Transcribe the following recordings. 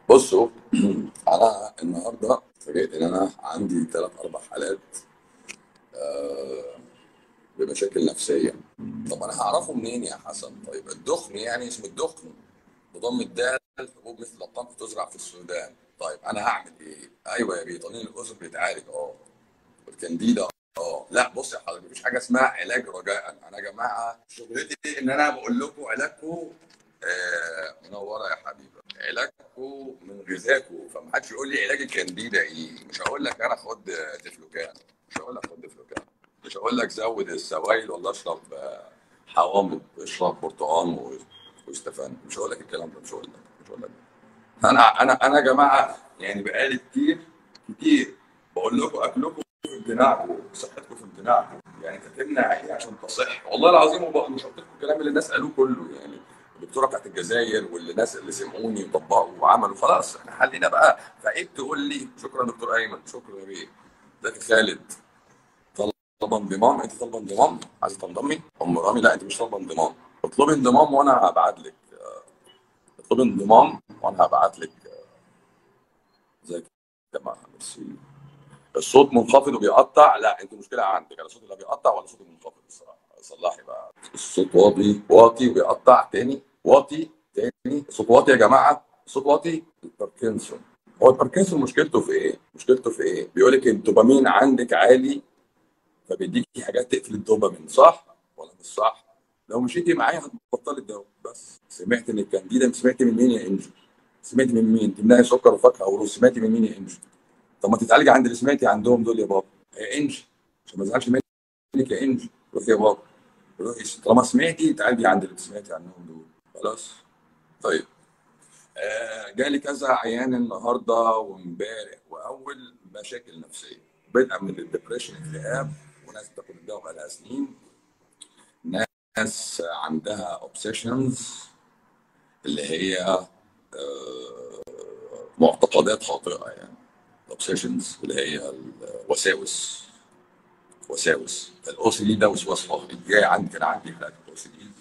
بصوا انا النهارده فاجئت ان انا عندي ثلاث اربع حالات آه، بمشاكل نفسيه طب انا هعرفه منين يا حسن طيب الدخن يعني اسم الدخن بضم الدال حبوب مثل القمح تزرع في السودان طيب انا هعمل ايه ايوه يا بيه طنين الاذن بيتعالج اه والكانديدا اه لا بص يا حضرتك مفيش حاجه اسمها علاج رجاء انا يا جماعه شغلتي ان انا بقول لكم علاجكم آه منوره يا حبيبي علاجكم من غذاكم فمحدش يقول لي علاج الكانديدا ايه مش هقول لك انا خد تفلوكان مش هقول لك خد تفلوكان مش هقول لك زود السوائل ولا اشرب آه، حوامض اشرب برتقال و- واستفان مش هقول لك الكلام ده مش هقول لك مش هقول لك انا انا انا يا جماعه يعني بقالي كتير كتير بقول لكم اكلكم في امتناعكم صحتكم في امتناعكم يعني انت تمنع ايه عشان تصح والله العظيم وبقى مش هحط لكم الكلام اللي الناس قالوه كله يعني الدكتوره بتاعت الجزائر واللي الناس اللي سمعوني وطبقوا وعملوا خلاص احنا حلينا بقى فايه تقول لي شكرا دكتور ايمن شكرا يا بيه ازيك يا خالد طالبه انضمام انت طالبه انضمام عايزه تنضمي ام رامي لا انت مش طالبه انضمام اطلبي انضمام وانا هبعت لك اطلبي انضمام وانا هبعت لك ازيك يا جماعه ميرسي الصوت منخفض وبيقطع لا انت مشكله عندك انا صوتي لا بيقطع ولا صوتي منخفض الصراحه صلحي بقى الصوت واطي واطي وبيقطع تاني واطي تاني الصوت واطي يا جماعه الصوت واطي الباركنسون هو الباركنسون مشكلته في ايه؟ مشكلته في ايه؟ بيقول لك الدوبامين عندك عالي فبيديكي حاجات تقتل الدوبامين صح ولا مش صح؟ لو مشيتي معايا هتبطلي الدواء بس سمعت ان الكانديدا سمعت من مين يا انجي؟ سمعت من مين؟ تمنعي سكر وفاكهه ورز سمعتي من مين يا انجي؟ طب ما تتعالجي عند اللي سمعتي عندهم دول يا بابا يا انجي عشان ما ازعلش منك يا انجي روحي يا بابا روحي طالما سمعتي تعالجي عند اللي سمعتي عنهم دول خلاص طيب آه جالي كذا عيان النهارده وامبارح واول مشاكل نفسيه بدءا من الدبريشن اكتئاب وناس بتاخد الدواء بقالها سنين ناس عندها اوبسيشنز اللي هي آه، معتقدات خاطئه يعني الاوبسيشنز اللي هي الوساوس وساوس الاو سي دي ده وسواس قهري جاي عندي كان عندي حالات الاو سي دي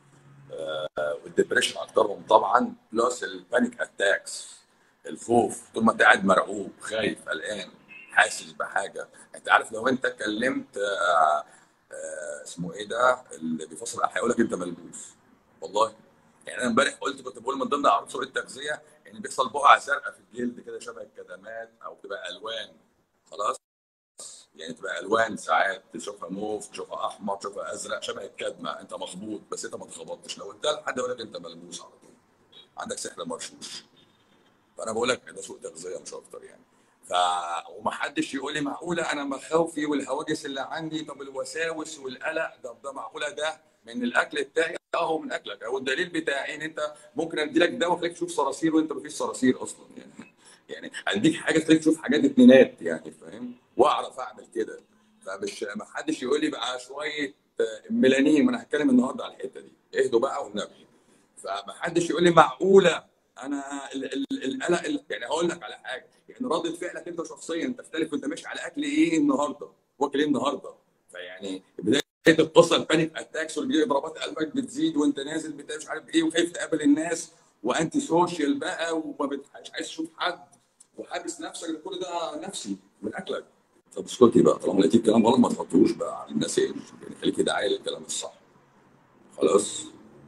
والدبريشن اكترهم طبعا بلس البانيك اتاكس الخوف طول ما انت قاعد مرعوب خايف قلقان حاسس بحاجه انت عارف لو انت كلمت آه، آه، اسمه ايه ده اللي بيفصل الأحياء هيقول لك انت ملبوس والله يعني انا امبارح قلت كنت بقول من ضمن اعراض سوء التغذيه ان بيحصل بقع زرقاء في الجلد كده شبه الكدمات او تبقى الوان خلاص يعني تبقى الوان ساعات تشوفها موف تشوفها احمر تشوفها ازرق شبه الكدمه انت مخبوط بس انت ما اتخبطتش لو قلتها لحد يقول لك انت ملبوس على طول عندك سحر مرشوش فانا بقول لك ده سوء تغذيه مش اكتر يعني ف ومحدش يقول لي معقوله انا مخاوفي والهواجس اللي عندي طب الوساوس والقلق ده ده معقوله ده من الاكل بتاعي اهو من اكلك او الدليل بتاعي ان انت ممكن ادي لك دواء خليك تشوف صراصير وانت مفيش صراصير اصلا يعني يعني اديك حاجه تخليك تشوف حاجات اتنينات يعني فاهم واعرف اعمل كده فمش ما حدش يقول لي بقى شويه آه، ميلانين ما انا هتكلم النهارده على الحته دي اهدوا بقى والنبي فما حدش يقول لي معقوله انا ال- ال- القلق ال- يعني هقول لك على حاجه يعني ردة فعلك انت شخصيا تختلف وانت ماشي على اكل ايه النهارده واكل ايه النهارده فيعني بدايه القصه البانيك اتاكس واللي بيجي ضربات قلبك بتزيد وانت نازل بتاع مش عارف ايه وخايف تقابل الناس وانتي سوشيال بقى وما بت- مش عايز تشوف حد وحابس نفسك ده كل ده نفسي من اكلك طب اسكتي بقى طالما لقيتي الكلام غلط ما تحطوش بقى على المسائل يعني خليكي داعيه للكلام الصح خلاص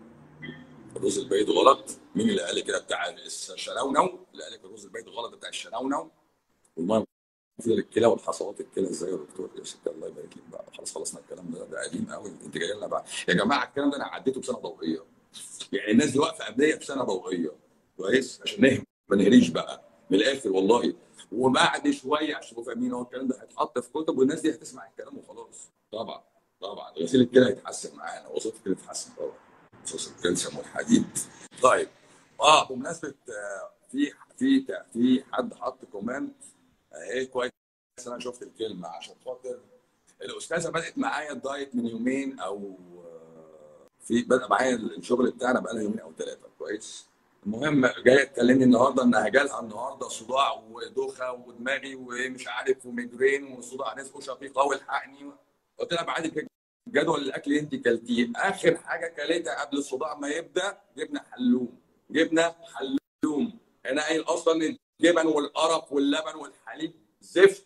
الرز البيض غلط مين اللي قال لي كده بتاع الشنونو اللي قال لك الرز البيض غلط بتاع الشنونو والله في الكلى والحصوات الكلى ازاي يا دكتور يا ست الله يبارك لك بقى خلاص خلصنا الكلام ده ده قديم قوي انت جاي لنا بقى يا جماعه الكلام ده انا عديته بسنه ضوئيه يعني الناس دي واقفه قبليه بسنه ضوئيه كويس عشان نهم ما نهريش بقى من الاخر والله وبعد شويه عشان تبقوا فاهمين هو الكلام ده هيتحط في كتب والناس دي هتسمع الكلام وخلاص طبعا طبعا غسيل الكلى هيتحسن معانا وصوت الكلى هيتحسن طبعا صوص الكالسيوم والحديد طيب اه بمناسبه آه، في في في حد حط كومنت اهي كويس انا شفت الكلمه عشان خاطر الاستاذه بدات معايا الدايت من يومين او آه، في بدا معايا الشغل بتاعنا بقى لها يومين او ثلاثه كويس المهم جايه تكلمني النهارده انها جالها النهارده صداع ودوخه ودماغي ومش عارف وميجرين وصداع نزق شقيقه والحقني قلت لها بعد كده جدول الاكل اللي انت كلتيه اخر حاجه كلتها قبل الصداع ما يبدا جبنه حلوم جبنه حلوم انا قايل اصلا الجبن والقرف واللبن والحليب زفت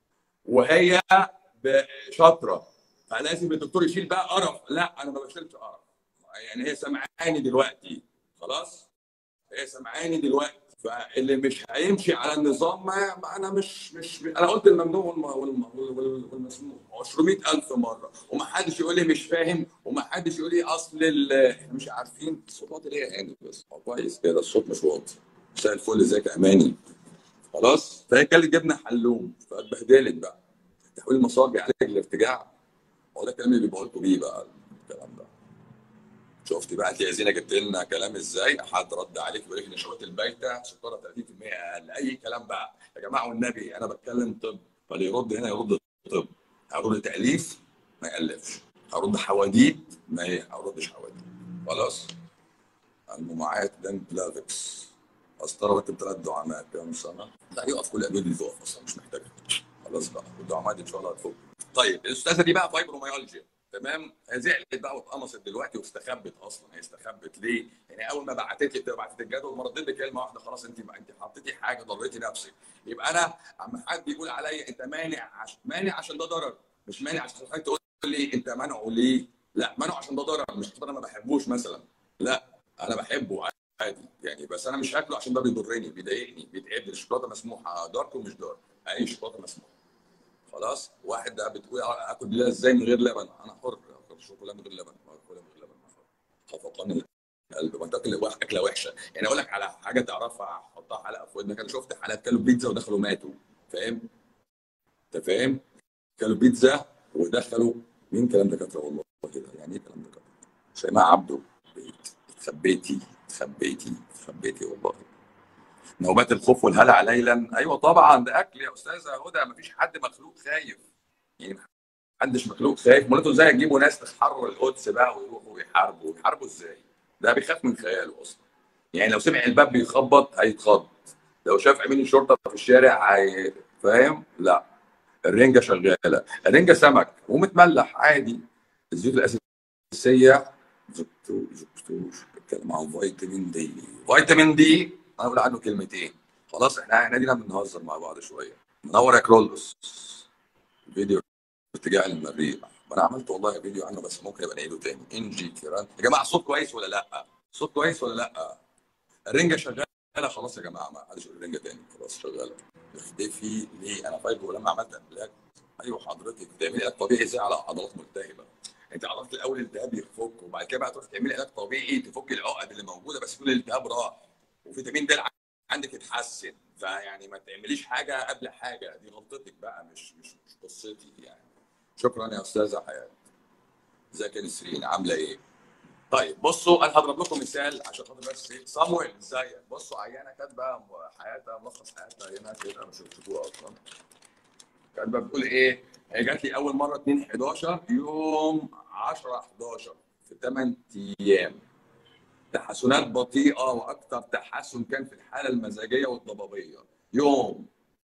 وهي شاطره فلازم الدكتور يشيل بقى قرف لا انا ما بشيلش قرف يعني هي سامعاني دلوقتي خلاص هي سامعاني دلوقتي فاللي مش هيمشي على النظام ما انا مش مش انا قلت الممنوع والمسموح 200000 مره وما حدش يقول لي مش فاهم وما حدش يقول لي اصل احنا مش عارفين الصوت واطي ليه يعني بس كويس كده الصوت مش واطي مساء الفل ازيك يا اماني خلاص فهي كانت جبنه حلوم فاتبهدلت بقى تحويل المسار بيعالج الارتجاع هو ده الكلام اللي بقولكم بيه بقى الكلام ده شفت بقى انت يا زينه جبت لنا كلام ازاي حد رد عليك بيقول لك النشوات البايته سكرها 30% اقل اي كلام بقى يا جماعه والنبي انا بتكلم طب فاللي يرد هنا يرد طب هرد تاليف ما يالفش هرد حواديت ما هردش حواديت خلاص المماعات دان بلافكس قسطره ركب ثلاث دعامات كام سنه لا يقف كل الادويه دي تقف اصلا مش محتاجها خلاص بقى والدعامات ان شاء الله هتفك طيب الاستاذه دي بقى فايبروميالجيا تمام هي زعلت بقى واتقمصت دلوقتي واستخبت اصلا هي استخبت ليه؟ يعني اول ما بعتت لي بعتت الجدول ما رديت بكلمه واحده خلاص انت انت حطيتي حاجه ضريتي نفسك يبقى انا اما حد يقول عليا انت مانع عش... مانع عشان ده ضرر مش مانع عشان حضرتك تقول لي انت مانعه ليه؟ لا مانعه عشان ده ضرر مش عشان انا ما بحبوش مثلا لا انا بحبه عادي يعني بس انا مش هاكله عشان ده بيضرني بيضايقني بيتعبني الشوكولاته مسموحه دارك ومش دارك اي شوكولاته مسموحه خلاص واحد ده بتقول اكل بلاد ازاي من غير لبن انا حر اكل شوكولاته من غير لبن اكل من غير لبن خفقان القلب ما تاكل اكله وحشه يعني اقول لك على حاجه تعرفها حطها حلقه في ودنك انا شفت حالات كلوا بيتزا ودخلوا ماتوا فاهم انت فاهم كلوا بيتزا ودخلوا مين كلام دكاتره والله كده يعني ايه كلام دكاتره شيماء عبده اتخبيتي اتخبيتي اتخبيتي والله نوبات الخوف والهلع ليلا ايوه طبعا ده اكل يا استاذه هدى مفيش حد مخلوق خايف يعني محدش مخلوق خايف امال ازاي تجيبوا ناس تحرر القدس بقى ويروحوا يحاربوا يحاربوا ازاي؟ ده بيخاف من خياله اصلا يعني لو سمع الباب بيخبط هيتخض لو شاف امين الشرطه في الشارع هي فاهم؟ لا الرنجه شغاله الرنجه سمك ومتملح عادي الزيوت الاساسيه زبطو زبطو بتكلم عن فيتامين دي فيتامين دي انا بقول عنه كلمتين خلاص احنا احنا دينا بنهزر مع بعض شويه منور يا كرولوس فيديو ارتجاع المريء انا عملت والله فيديو عنه بس ممكن ابقى نعيده تاني انجي كيران يا جماعه الصوت كويس ولا لا؟ الصوت كويس ولا لا؟ الرنجه شغاله خلاص يا جماعه ما حدش يقول الرنجه تاني خلاص شغاله اختفي ليه؟ انا فايبر ولما عملت علاج ايوه حضرتك بتعملي علاج طبيعي ازاي على عضلات ملتهبه انت عضلات الاول الالتهاب يفك وبعد كده بقى تروح تعملي علاج طبيعي تفك العقد اللي موجوده بس كل الالتهاب راح وفيتامين د عندك يتحسن فيعني ما تعمليش حاجه قبل حاجه دي غلطتك بقى مش مش مش قصتي يعني شكرا يا استاذه حياه ازيك يا نسرين عامله ايه؟ طيب بصوا انا هضرب لكم مثال عشان خاطر بس صامويل ازيك بصوا عيانه كاتبه حياتها ملخص حياتها هنا كده مش هتشوفوها اصلا كاتبه بتقول ايه؟ هي جات لي اول مره 2 11 يوم 10 11 في 8 ايام تحسنات بطيئه واكثر تحسن كان في الحاله المزاجيه والضبابيه يوم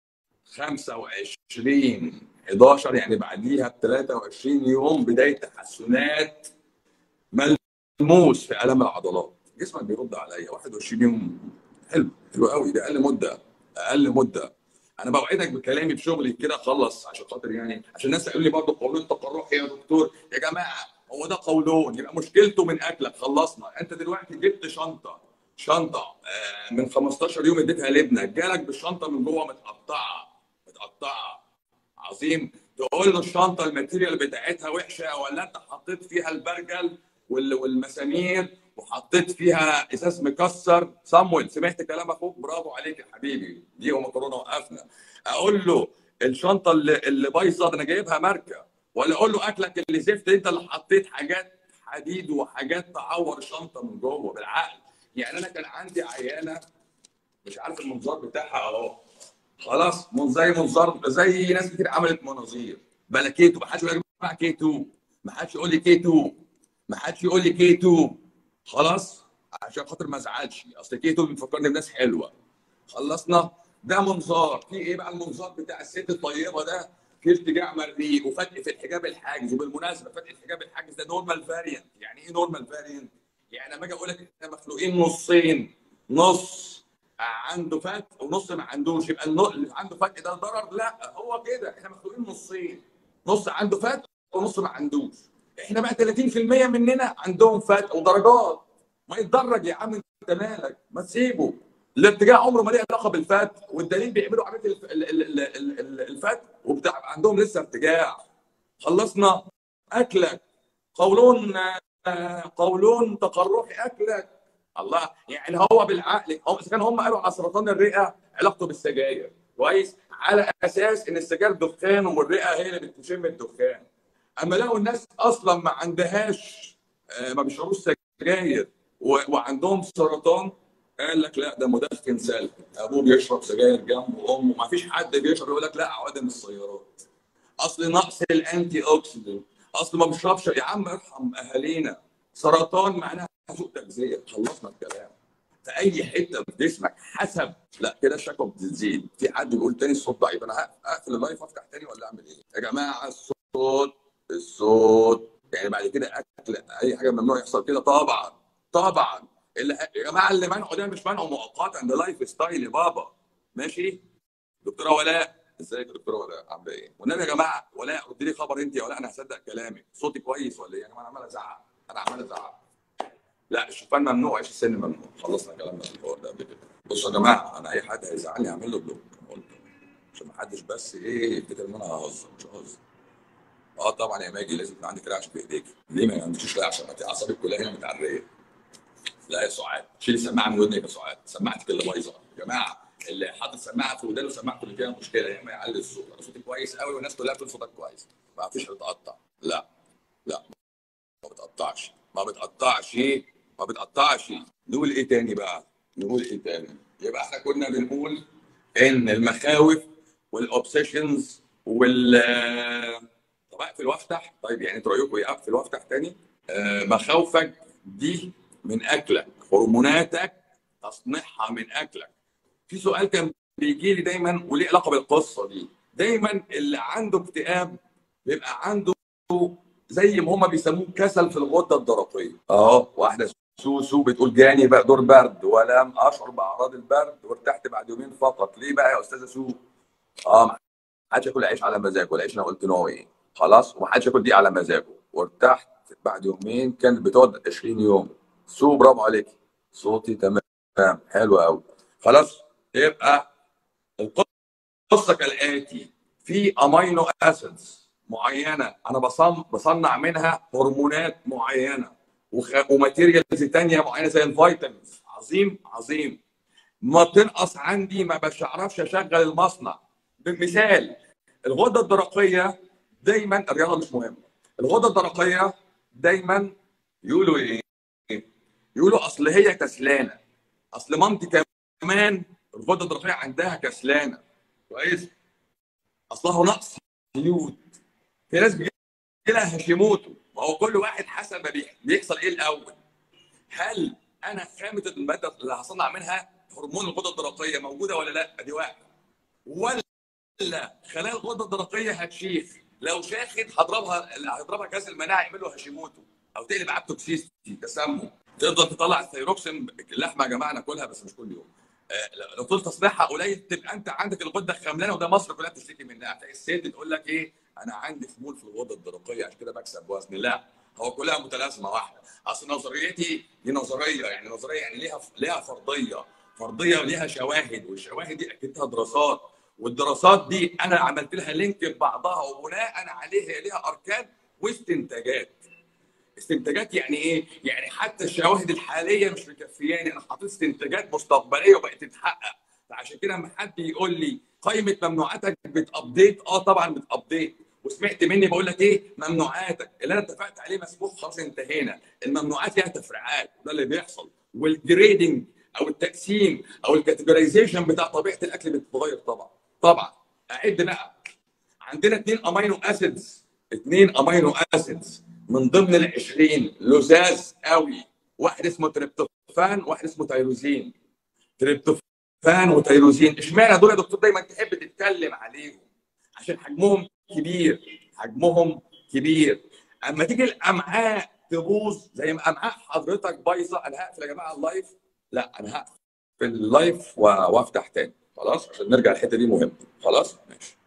25 11 يعني بعديها ب 23 يوم بدايه تحسنات ملموس في الم العضلات جسمك بيرد عليا 21 يوم حلو حلو قوي ده اقل مده اقل مده انا بوعدك بكلامي بشغلي كده خلص عشان خاطر يعني عشان الناس يقول لي برضه قولون تقرحي يا دكتور يا جماعه هو ده قولون يبقى مشكلته من اكلك خلصنا انت دلوقتي جبت شنطه شنطه من 15 يوم اديتها لابنك جالك بالشنطه من جوه متقطعه متقطعه عظيم تقول له الشنطه الماتيريال بتاعتها وحشه ولا انت حطيت فيها البرجل والمسامير وحطيت فيها ازاز مكسر صمول سمعت كلام اخوك برافو عليك يا حبيبي دي ومكرونه وقفنا اقول له الشنطه اللي, اللي بايظه انا جايبها ماركه ولا اقول له اكلك اللي زفت انت اللي حطيت حاجات حديد وحاجات تعور الشنطه من جوه بالعقل يعني انا كان عندي عيانه مش عارف المنظار بتاعها اهو خلاص زي منظار زي ناس كتير عملت مناظير بلا كيتو ما حدش يقول لي كيتو ما حدش يقول لي كيتو ما حدش يقول لي كيتو خلاص عشان خاطر ما ازعلش اصل كيتو بيفكرني بناس حلوه خلصنا ده منظار في ايه بقى المنظار بتاع الست الطيبه ده في ارتجاع مريء وفتح في الحجاب الحاجز وبالمناسبه فتح الحجاب الحاجز ده نورمال فاريانت يعني ايه نورمال فاريانت؟ يعني لما اجي اقول لك احنا مخلوقين نصين نص عنده فات ونص ما عندوش يبقى النق- اللي عنده فات ده ضرر لا هو كده احنا مخلوقين نصين نص عنده فات ونص ما عندوش احنا بقى 30% مننا عندهم فات ودرجات ما يتدرج يا عم انت مالك ما تسيبه الارتجاع عمره ما ليه علاقه بالفات والدليل بيعملوا عمليه الف- ال- ال- ال- ال- الفات وبتاع عندهم لسه ارتجاع خلصنا اكلك قولون آه، قولون تقرحي اكلك الله يعني هو بالعقل هو اذا كان هم قالوا على سرطان الرئه علاقته بالسجاير كويس على اساس ان السجاير دخان والرئه هي اللي بتشم الدخان اما لقوا الناس اصلا ما عندهاش آه، ما بيشربوش سجاير و- وعندهم سرطان قال لك لا ده مدخن سلبي ابوه بيشرب سجاير جنبه امه ما فيش حد بيشرب يقول لك لا عوادم السيارات اصل نقص الانتي اوكسيدنت اصل ما بيشربش يا عم ارحم اهالينا سرطان معناها سوء تغذيه خلصنا الكلام في اي حته في جسمك حسب لا كده الشكوى بتزيد في حد بيقول تاني الصوت ضعيف انا هقفل اللايف افتح تاني ولا اعمل ايه يا جماعه الصوت الصوت يعني بعد كده اكل اي حاجه ممنوع يحصل كده طبعا طبعا اللي يا جماعه اللي منعه ده مش منعه مؤقتا ده لايف ستايل يا بابا ماشي دكتوره ولاء ازيك يا دكتوره ولاء عامله ايه والنبي يا جماعه ولاء رد لي خبر انت يا ولاء انا هصدق كلامك صوتي كويس ولا ايه انا عمال ازعق انا عمال ازعق لا الشوفان ممنوع عيش السن ممنوع خلصنا كلامنا في الحوار ده قبل كده بصوا يا جماعه انا اي حد هيزعلني هعمل له بلوك أنا قلت عشان ما حدش بس ايه يفتكر ان انا ههزر مش ههزر اه طبعا يا ماجي لازم يكون عندك رعشه في ايديك ليه ما عندكيش رعشه ما انت اعصابك كلها هنا متعريه لا يا سعاد شيلي سماعه من ودنك يا سعاد سماعتك اللي بايظه يا جماعه اللي حاطط سماعه في ودانه سماعته اللي فيها مشكله يا اما يعلي الصوت انا صوتي كويس قوي والناس كلها بتقول صوتك كويس ما فيش بتقطع لا لا ما بتقطعش ما بتقطعش ما بتقطعش نقول ايه تاني بقى نقول ايه تاني يبقى احنا كنا بنقول ان المخاوف والاوبسيشنز وال طب اقفل وافتح طيب يعني انتوا رايكم ايه اقفل وافتح تاني آه مخاوفك دي من اكلك هرموناتك تصنيعها من اكلك في سؤال كان بيجي لي دايما وليه علاقه بالقصه دي دايما اللي عنده اكتئاب بيبقى عنده زي ما هما بيسموه كسل في الغده الدرقيه اه واحده سوسو بتقول جاني بقى دور برد ولم اشعر باعراض البرد وارتحت بعد يومين فقط ليه بقى يا استاذه سو اه ما حدش ياكل عيش على مزاجه العيش انا قلت نوع ايه خلاص وما حدش ياكل دي على مزاجه وارتحت بعد يومين كانت بتقعد 20 يوم سو برافو عليك صوتي تمام حلو قوي خلاص يبقى القصه كالاتي في امينو اسيدز معينه انا بصنع بصنع منها هرمونات معينه وخ... وماتيريالز ثانيه معينه زي الفيتامينز عظيم عظيم ما تنقص عندي ما بعرفش اشغل المصنع بمثال الغده الدرقيه دايما الرياضه مش مهمه الغده الدرقيه دايما يقولوا ايه؟ يقولوا اصل هي كسلانه اصل مامتي كمان الغده الدرقيه عندها كسلانه كويس اصلها نقص يود في ناس بيجي لها هاشيموتو ما هو كل واحد حسب ما بيحصل ايه الاول هل انا خامه الماده اللي هصنع منها هرمون الغده الدرقيه موجوده ولا لا دي واحد ولا خلايا الغده الدرقيه هتشيخ لو شاخت هضربها هضربها كاس المناعه يعمل له هاشيموتو او تقلب ابتوكسيستي تسمم تقدر تطلع الثيروكسين اللحمه يا جماعه ناكلها بس مش كل يوم لو طول تصنيعها قليل تبقى انت عندك الغده خملانه وده مصر كلها بتشتكي منها هتلاقي الست تقول لك ايه انا عندي خمول في الغده الدرقيه عشان كده بكسب وزن لا هو كلها متلازمه واحده اصل نظريتي دي نظريه يعني نظريه يعني ليها ليها فرضيه فرضيه وليها شواهد والشواهد دي اكدتها دراسات والدراسات دي انا عملت لها لينك ببعضها وبناء عليه هي ليها اركان واستنتاجات استنتاجات يعني ايه؟ يعني حتى الشواهد الحاليه مش مكفياني انا حاطط استنتاجات مستقبليه وبقت تتحقق فعشان كده لما حد يقول لي قائمه ممنوعاتك بتابديت اه طبعا بتابديت وسمعت مني بقول لك ايه ممنوعاتك اللي انا اتفقت عليه مسموح خلاص انتهينا الممنوعات ليها تفريعات ده اللي بيحصل والجريدنج او التقسيم او الكاتيجورايزيشن بتاع طبيعه الاكل بتتغير طبعا طبعا اعد بقى عندنا اثنين امينو اسيدز اثنين امينو اسيدز من ضمن ال 20 لزاز قوي واحد اسمه تريبتوفان واحد اسمه تيروزين تريبتوفان وتيروزين اشمعنى دول يا دكتور دايما تحب تتكلم عليهم عشان حجمهم كبير حجمهم كبير اما تيجي الامعاء تبوظ زي ما امعاء حضرتك بايظه انا هقفل يا جماعه اللايف لا انا هقفل في اللايف و- وافتح تاني خلاص عشان نرجع الحته دي مهمه خلاص ماشي